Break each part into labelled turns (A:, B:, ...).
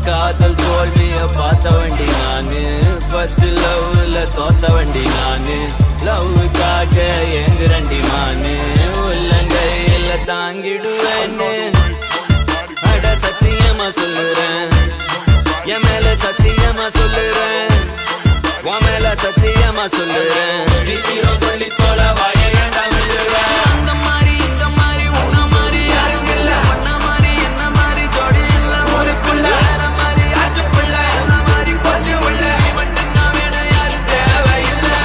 A: காதல் தோல்விய பார்த்த வண்டி நானு ஃபர்ஸ்ட் லவ்ல தோத்த வண்டி நானு லவ்வுக்காக எங்குரண்டி மானு உள்ளங்கையில தாங்கிடுவேன்னு அட சத்தியமா சொல்லுறேன் என் மேல சத்தியமா சொல்லுறேன் உன் மேல சத்தியமா சொல்லுறேன் சீக்கிரம் சொல்லி போல வாய ஏண்டா விழுறேன் அந்த மாதிரி இந்த மாதிரி உன்ன மாதிரி யாரும் இல்ல உன்ன மாதிரி என்ன மாதிரி ஜோடி இல்ல ஊருக்குள்ள வேற மாதிரி ஆச்சு புள்ள என்ன மாதிரி போச்சு உள்ள நீ மட்டும் தான் வேணும் யாரும் தேவையில்லை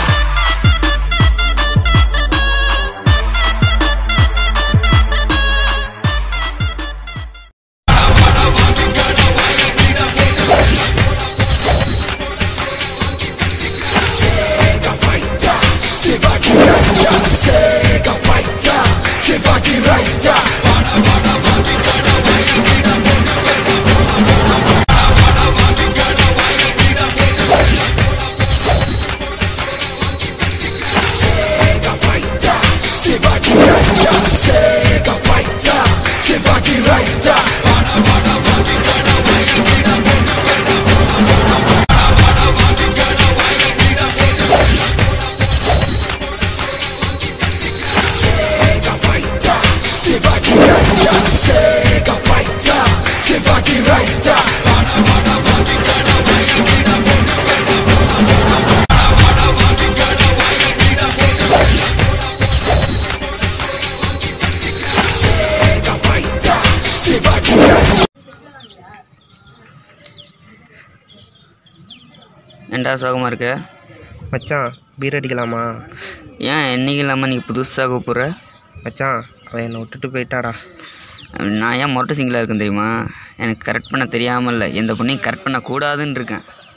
B: ஏன்டா சோகமாக இருக்க
C: மச்சான் பீர் அடிக்கலாமா
B: ஏன் என்னைக்கு இல்லாமல் நீ புதுசாக கூப்பிட்ற
C: மச்சான் அவன் என்னை விட்டுட்டு போயிட்டாடா
B: நான் ஏன் மொட்டை சிங்கிளாக இருக்கேன் தெரியுமா எனக்கு கரெக்ட் பண்ண தெரியாமல் இல்லை எந்த பொண்ணையும் கரெக்ட் பண்ணக்கூடாதுன்னு இருக்கேன்